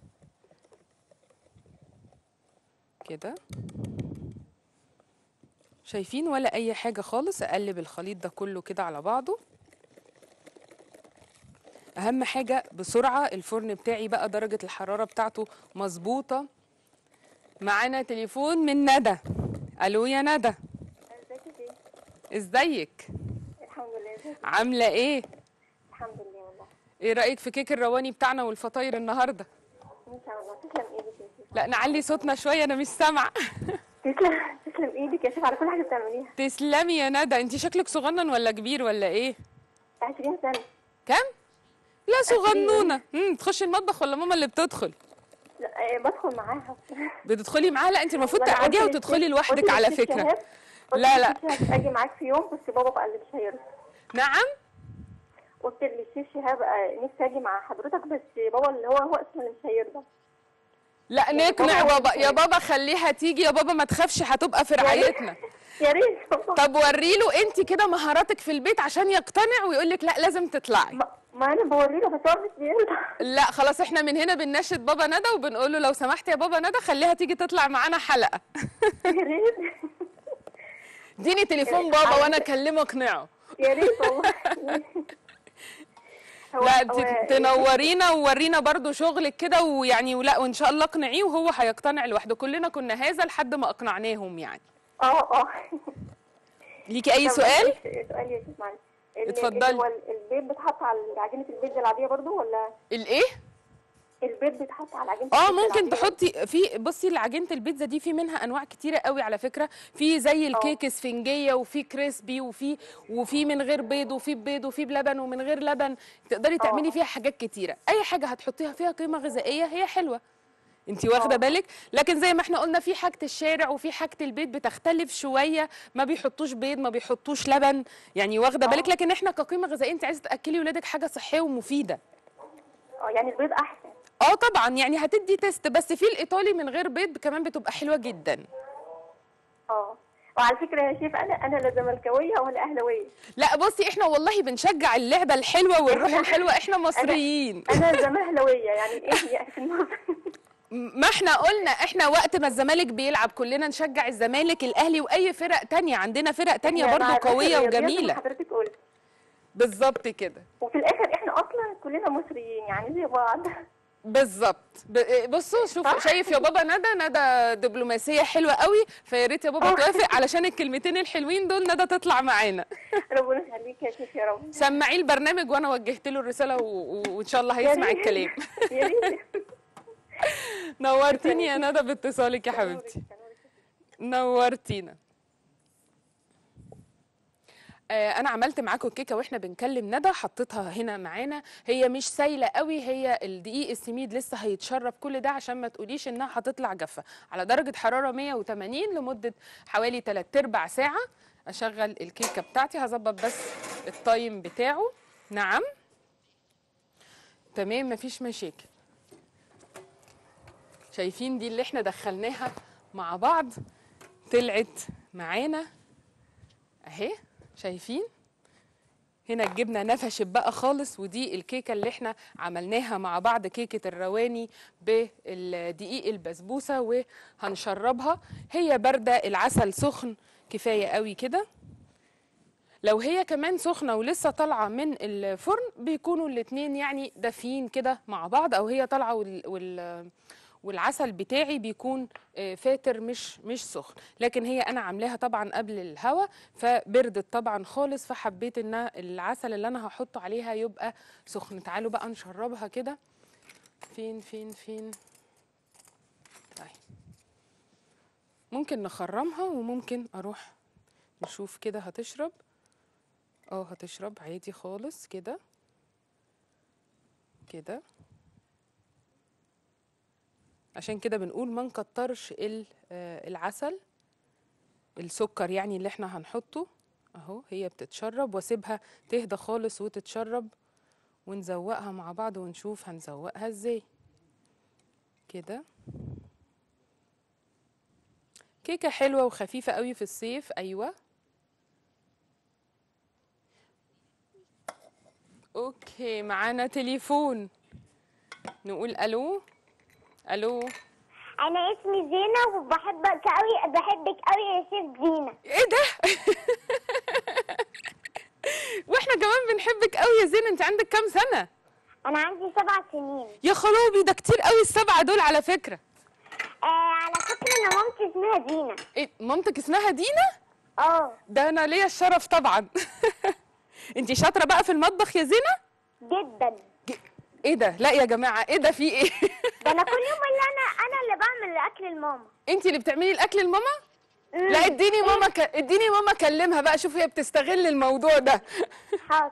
Speaker 1: كده شايفين ولا اي حاجه خالص اقلب الخليط ده كله كده على بعضه اهم حاجه بسرعه الفرن بتاعي بقى درجه الحراره بتاعته مظبوطه معانا تليفون من ندى الو يا ندى
Speaker 4: ازيك ايه؟
Speaker 1: ازيك
Speaker 4: الحمد لله ازيك؟
Speaker 1: عامله ايه
Speaker 4: الحمد لله والله
Speaker 1: ايه رايك في كيك الرواني بتاعنا والفطاير النهارده
Speaker 4: ان شاء الله تسلم ايدك يا شيخ
Speaker 1: لا نعلي صوتنا شويه انا مش سامعه
Speaker 4: تسلم تسلم ايدك يا شيخ على كل حاجه بتعمليها
Speaker 1: تسلمي يا ندى انت شكلك صغنن ولا كبير ولا ايه
Speaker 4: 20 سنه
Speaker 1: كام لا صغنونه امم تخش المطبخ ولا ماما اللي بتدخل
Speaker 4: لا آه، بدخل معاها
Speaker 1: بتدخلي معاها لا انت المفروض
Speaker 4: وأنا قلت
Speaker 1: تقعديها
Speaker 4: للشيخ-
Speaker 1: وتدخلي
Speaker 4: قلت
Speaker 1: لوحدك على
Speaker 4: للشيخ
Speaker 1: فكره
Speaker 4: شهاب- قلت
Speaker 1: لا، لا.
Speaker 4: للشيخ شهاب اجي معاك في يوم بس بابا بقى اللي مش هيرضى
Speaker 1: نعم
Speaker 4: قلت للشيخ شهاب آه، نفسي اجي مع حضرتك بس بابا اللي هو هو اسمه اللي مش هيرضى
Speaker 1: لا نقنع
Speaker 4: بابا
Speaker 1: بابا يا
Speaker 4: مش-
Speaker 1: بابا خليها تيجي يا بابا ما تخافش هتبقى في
Speaker 4: يا ريت-
Speaker 1: رعايتنا
Speaker 4: يا ريت والله.
Speaker 1: طب وري له انت كده مهاراتك في البيت عشان يقتنع ويقول لك لا لازم تطلعي
Speaker 4: ما, ما انا بوري له بس هو مش بيرضى
Speaker 1: لا خلاص احنا من هنا بنناشد بابا ندى وبنقول له لو سمحت يا بابا ندى خليها تيجي تطلع معانا حلقه
Speaker 4: يا ريت
Speaker 1: اديني تليفون بابا وانا اكلمه اقنعه
Speaker 4: يا ريت والله هو-
Speaker 1: لا
Speaker 4: هو-
Speaker 1: انت تنورينا وورينا برضو شغلك كده ويعني ولا وان شاء الله اقنعيه وهو هيقتنع لوحده كلنا كنا هذا لحد ما اقنعناهم يعني
Speaker 4: اه اه
Speaker 1: ليكي اي
Speaker 4: طب
Speaker 1: سؤال
Speaker 4: سؤال يا شيخ معلش ال-
Speaker 1: اتفضلي.
Speaker 4: ال- هو ال- البيض بيتحط على عجينه البيتزا العاديه برضو ولا
Speaker 1: الايه
Speaker 4: البيض بيتحط على عجينه
Speaker 1: اه
Speaker 4: البيتزا
Speaker 1: ممكن
Speaker 4: العادية؟
Speaker 1: تحطي في بصي عجينه البيتزا دي في منها انواع كتيره قوي على فكره في زي الكيك اسفنجيه وفي كريسبي وفي وفي من غير بيض وفي بيض وفي بلبن ومن غير لبن تقدري تعملي فيها حاجات كتيره اي حاجه هتحطيها فيها قيمه غذائيه هي حلوه انت واخده
Speaker 4: اه.
Speaker 1: بالك لكن زي ما احنا قلنا في حاجه الشارع وفي حاجه البيت بتختلف شويه ما بيحطوش بيض ما بيحطوش لبن يعني واخده بالك لكن احنا كقيمه غذائيه انت عايزه تاكلي ولادك حاجه صحيه ومفيده
Speaker 4: اه يعني البيض احسن
Speaker 1: اه طبعا يعني هتدي تيست بس في الايطالي من غير بيض كمان بتبقى حلوه جدا
Speaker 4: اه وعلى فكره يا شيخ انا انا لا زملكاويه ولا اهلاويه
Speaker 1: لا بصي احنا والله بنشجع اللعبه الحلوه والروح الحلوه احنا مصريين
Speaker 4: انا زمهلاويه يعني ايه يعني في النص
Speaker 1: ما احنا قلنا احنا وقت ما الزمالك بيلعب كلنا نشجع الزمالك الاهلي واي فرق تانية عندنا فرق تانية
Speaker 4: إحنا
Speaker 1: برضو
Speaker 4: مع
Speaker 1: قويه
Speaker 4: الرياضيات زي ما
Speaker 1: وجميله
Speaker 4: حضرتك قلت
Speaker 1: بالظبط كده
Speaker 4: وفي الاخر احنا اصلا كلنا مصريين يعني زي بعض
Speaker 1: بالظبط ب- بصوا شوف
Speaker 4: صح.
Speaker 1: شايف يا بابا ندى ندى دبلوماسيه حلوه قوي فيا ريت يا بابا
Speaker 4: اه.
Speaker 1: توافق علشان الكلمتين الحلوين دول ندى تطلع معانا
Speaker 4: ربنا يخليك يا شيخ يا رب
Speaker 1: سمعيه البرنامج وانا وجهت له الرساله و... و... وان شاء الله
Speaker 4: يا
Speaker 1: هيسمع
Speaker 4: ريت.
Speaker 1: الكلام
Speaker 4: يا ريت
Speaker 1: نورتيني يا ندى باتصالك يا حبيبتي نورتينا آه، انا عملت معاكم الكيكه واحنا بنكلم ندى حطيتها هنا معانا هي مش سايله قوي هي الدقيق السميد لسه هيتشرب كل ده عشان ما تقوليش انها هتطلع جافه على درجه حراره 180 لمده حوالي 3 ارباع ساعه اشغل الكيكه بتاعتي هظبط بس التايم بتاعه نعم تمام مفيش مشاكل شايفين دي اللي احنا دخلناها مع بعض طلعت معانا اهي شايفين هنا الجبنه نفشت بقى خالص ودي الكيكه اللي احنا عملناها مع بعض كيكه الرواني بالدقيق البسبوسه وهنشربها هي بارده العسل سخن كفايه قوي كده لو هي كمان سخنه ولسه طالعه من الفرن بيكونوا الاتنين يعني دافيين كده مع بعض او هي طالعه وال, وال والعسل بتاعي بيكون آه، فاتر مش مش سخن لكن هي انا عاملاها طبعا قبل الهوا فبردت طبعا خالص فحبيت ان العسل اللي انا هحطه عليها يبقى سخن تعالوا بقى نشربها كده فين فين فين اهي ممكن نخرمها وممكن اروح نشوف كده هتشرب اه هتشرب عادي خالص كده كده عشان كده بنقول ما نكترش ال- آه، العسل السكر يعني اللي احنا هنحطه اهو هي بتتشرب واسيبها تهدى خالص وتتشرب ونزوقها مع بعض ونشوف هنزوقها ازاي كده كيكة حلوة وخفيفة قوي في الصيف أيوة أوكي معانا تليفون نقول ألو ألو
Speaker 5: انا اسمي زينة وبحبك قوي بحبك قوي يا شيف زينة
Speaker 1: إيه ده؟ وإحنا كمان بنحبك قوي يا زينة أنت عندك كام سنة؟
Speaker 5: انا عندي سبع سنين
Speaker 1: يا خلوبي ده كتير قوي السبعة دول على فكرة
Speaker 5: آه على فكرة انا مامتي اسمها دينا
Speaker 1: إيه مامتك اسمها دينا؟
Speaker 5: اه
Speaker 1: ده أنا ليا الشرف طبعا أنت شاطرة بقى في المطبخ يا زينة؟
Speaker 5: جدا
Speaker 1: ايه ده لا يا جماعه ايه ده في ايه
Speaker 5: ده انا كل يوم اللي انا انا اللي بعمل الاكل لماما
Speaker 1: انت اللي بتعملي الاكل لماما لا اديني ماما ك... اديني ماما كلمها بقى شوف هي بتستغل الموضوع ده
Speaker 5: حاضر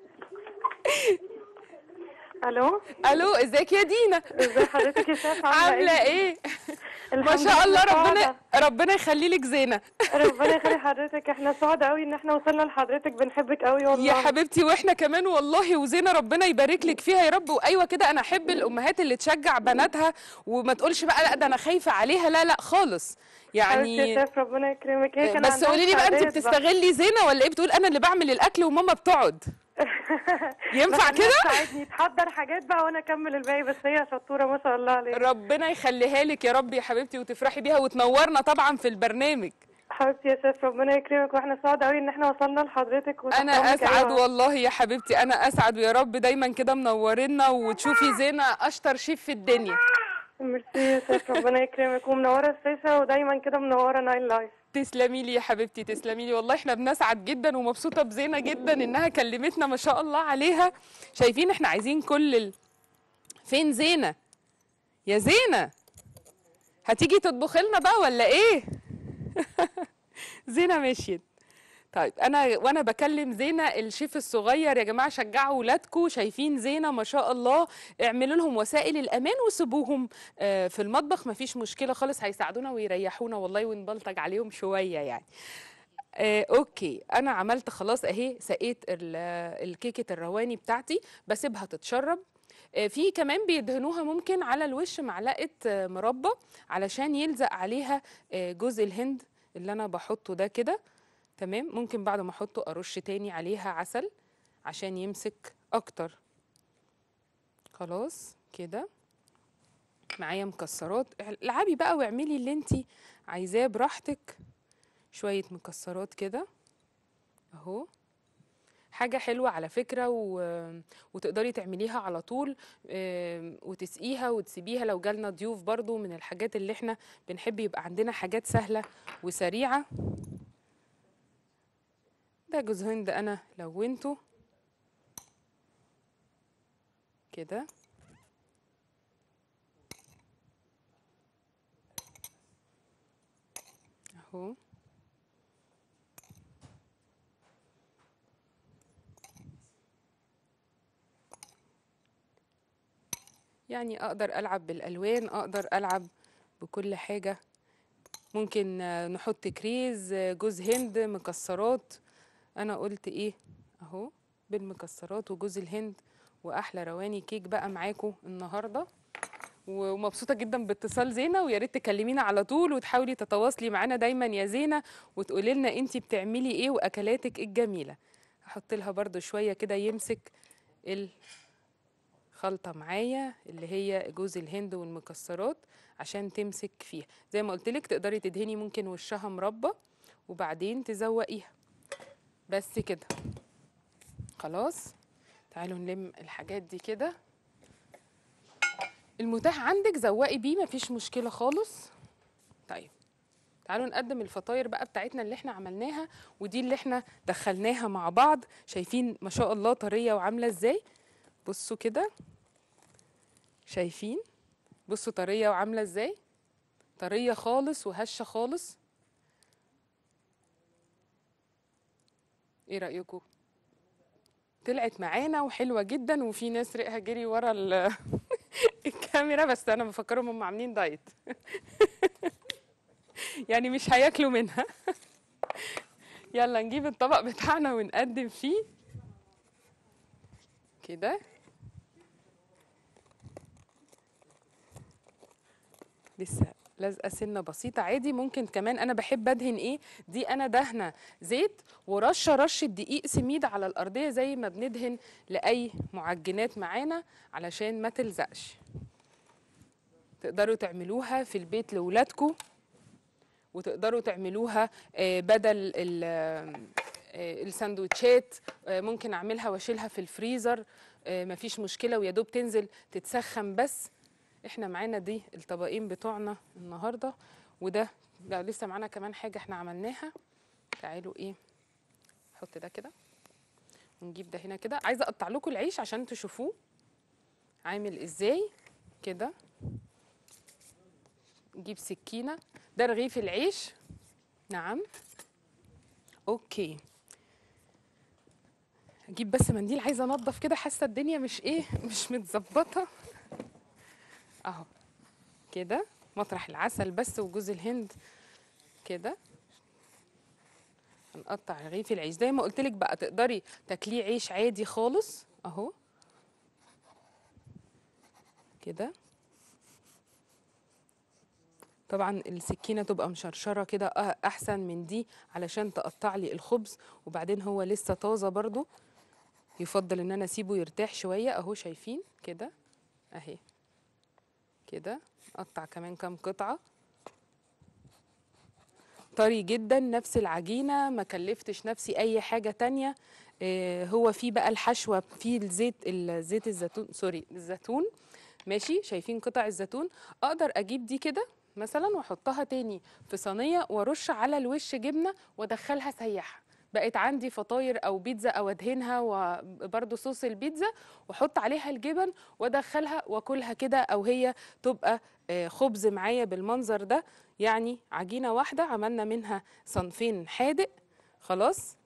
Speaker 6: الو
Speaker 1: الو ازيك يا دينا
Speaker 6: ازي حضرتك يا شيف
Speaker 1: عامله ايه ما
Speaker 6: الحمد
Speaker 1: شاء الله
Speaker 6: لله
Speaker 1: ربنا
Speaker 6: سعدة.
Speaker 1: ربنا يخلي لك زينه
Speaker 6: ربنا يخلي حضرتك احنا سعداء قوي ان احنا وصلنا لحضرتك بنحبك قوي والله
Speaker 1: يا حبيبتي واحنا كمان والله وزينه ربنا يبارك لك فيها يا رب وايوه كده انا احب الامهات اللي تشجع بناتها وما تقولش بقى لا ده انا خايفه عليها لا لا خالص
Speaker 6: حبيبتي
Speaker 1: يعني
Speaker 6: يا شيف ربنا يكرمك هي كان
Speaker 1: بس
Speaker 6: عندها
Speaker 1: قولي لي بقى انت
Speaker 6: استعداد
Speaker 1: بتستغلي زينه ولا ايه بتقول انا اللي بعمل الاكل وماما بتقعد ينفع
Speaker 6: بس
Speaker 1: كده؟
Speaker 6: تساعدني تحضر حاجات بقى وانا اكمل الباقي بس هي شطوره ما شاء الله عليها
Speaker 1: ربنا يخليها لك يا رب يا حبيبتي وتفرحي بيها وتنورنا طبعا في البرنامج
Speaker 6: حبيبتي يا شيف ربنا يكرمك واحنا سعداء قوي ان احنا وصلنا لحضرتك
Speaker 1: انا
Speaker 6: وتحرمك
Speaker 1: اسعد
Speaker 6: أيوة.
Speaker 1: والله يا حبيبتي انا اسعد ويا رب دايما كده منورنا وتشوفي زينه اشطر شيف في الدنيا
Speaker 6: ميرسي يا شيف ربنا يكرمك ومنوره الشاشه ودايما كده منوره ناين لايف
Speaker 1: تسلمي لي يا حبيبتي تسلمي لي والله احنا بنسعد جدا ومبسوطه بزينه جدا انها كلمتنا ما شاء الله عليها شايفين احنا عايزين كل ال... فين زينه يا زينه هتيجي تطبخي لنا بقى ولا ايه زينه مشيت طيب انا وانا بكلم زينه الشيف الصغير يا جماعه شجعوا ولادكم شايفين زينه ما شاء الله اعملوا لهم وسائل الامان وسيبوهم آه، في المطبخ مفيش مشكله خالص هيساعدونا ويريحونا والله ونبلطج عليهم شويه يعني آه، اوكي انا عملت خلاص اهي سقيت ال- آه، الكيكه الرواني بتاعتي بسيبها تتشرب آه، في كمان بيدهنوها ممكن على الوش معلقه آه، مربى علشان يلزق عليها آه، جوز الهند اللي انا بحطه ده كده تمام ممكن بعد ما احطه ارش تاني عليها عسل عشان يمسك اكتر خلاص كده معايا مكسرات العبي بقى واعملي اللي انت عايزاه براحتك شوية مكسرات كده اهو حاجة حلوة على فكرة و... وتقدري تعمليها على طول آم، وتسقيها وتسيبيها لو جالنا ضيوف برضو من الحاجات اللي احنا بنحب يبقى عندنا حاجات سهلة وسريعة ده جوز هند انا لونته كده اهو يعني اقدر العب بالالوان اقدر العب بكل حاجه ممكن آه، نحط كريز آه، جوز هند مكسرات انا قلت ايه اهو بالمكسرات وجوز الهند واحلى رواني كيك بقى معاكم النهارده ومبسوطه جدا باتصال زينه ويا ريت تكلمينا على طول وتحاولي تتواصلي معانا دايما يا زينه وتقولي لنا انت بتعملي ايه واكلاتك الجميله هحط لها برده شويه كده يمسك الخلطه معايا اللي هي جوز الهند والمكسرات عشان تمسك فيها زي ما قلت لك تقدري تدهني ممكن وشها مربى وبعدين تزوقيها بس كده خلاص تعالوا نلم الحاجات دي كده المتاح عندك زوقي بيه مفيش مشكله خالص طيب تعالوا نقدم الفطاير بقى بتاعتنا اللي احنا عملناها ودي اللي احنا دخلناها مع بعض شايفين ما شاء الله طريه وعامله ازاي بصوا كده شايفين بصوا طريه وعامله ازاي طريه خالص وهشه خالص ايه رايكم طلعت معانا وحلوه جدا وفي ناس ريقها جري ورا ال- الكاميرا بس انا بفكرهم هم عاملين دايت يعني مش هياكلوا منها يلا نجيب الطبق بتاعنا ونقدم فيه كده لسه لازقه سنه بسيطه عادي ممكن كمان انا بحب ادهن ايه دي انا دهنه زيت ورشه رشه دقيق سميد على الارضيه زي ما بندهن لاي معجنات معانا علشان ما تلزقش تقدروا تعملوها في البيت لاولادكم وتقدروا تعملوها آه، بدل ال- آه، الساندوتشات آه، ممكن اعملها واشيلها في الفريزر آه، مفيش مشكله ويا دوب تنزل تتسخن بس احنا معانا دي الطبقين بتوعنا النهارده وده ده لسه معانا كمان حاجه احنا عملناها تعالوا ايه نحط ده كده ونجيب ده هنا كده عايزه اقطع لكم العيش عشان تشوفوه عامل ازاي كده نجيب سكينه ده رغيف العيش نعم اوكي اجيب بس منديل عايزه انضف كده حاسه الدنيا مش ايه مش متظبطه اهو كده مطرح العسل بس وجوز الهند كده هنقطع رغيف العيش زي ما قلت لك بقى تقدري تاكليه عيش عادي خالص اهو كده طبعا السكينه تبقى مشرشره كده أه- احسن من دي علشان تقطع لي الخبز وبعدين هو لسه طازه برضو يفضل ان انا اسيبه يرتاح شويه اهو شايفين كده اهي كده اقطع كمان كام قطعه طري جدا نفس العجينه ما كلفتش نفسي اي حاجه تانية آه، هو فيه بقى الحشوه فيه الزيت الزيت الزيتون سوري الزيتون ماشي شايفين قطع الزيتون اقدر اجيب دي كده مثلا واحطها تاني في صينيه وارش على الوش جبنه وادخلها سيحه بقت عندي فطاير او بيتزا او ادهنها وبرده صوص البيتزا واحط عليها الجبن وادخلها واكلها كده او هي تبقى آه، خبز معايا بالمنظر ده يعني عجينه واحده عملنا منها صنفين حادق خلاص